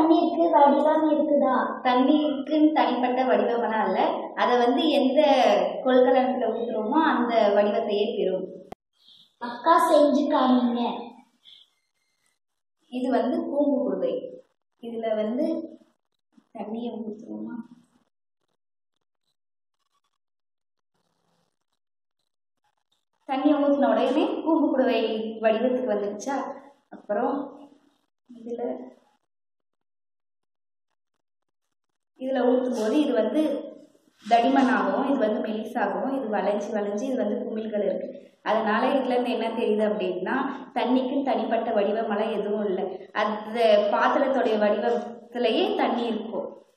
தண்ணிக்கு வடிவம் இருக்குதா தண்ணிக்குன்னு தனிப்பட்ட வடிவமெல்லாம் இல்லை அதை வந்து எந்த கொள்கலனத்தில் ஊற்றுறோமோ அந்த வடிவத்தையே பெறும் அக்கா செஞ்சு காமிங்க இது வந்து கூம்பு குருவை இதில் வந்து தண்ணியை ஊற்றுவோமா தண்ணியை ஊற்றின உடனே கூம்பு குடுவை வடிவத்துக்கு வந்துடுச்சா அப்புறம் இதில் இதில் ஊற்றும் போது இது வந்து தடிமனாகவும் இது வந்து மெலிசாகவும் இது வளைஞ்சி வளைஞ்சி இது வந்து குமிழ்கள் இருக்குது அதனால இதுலேருந்து என்ன தெரியுது அப்படின்னா தண்ணிக்கும் தனிப்பட்ட வடிவமெல்லாம் எதுவும் இல்லை அந்த பாத்திரத்துடைய வடிவத்திலேயே தண்ணி இருக்கும்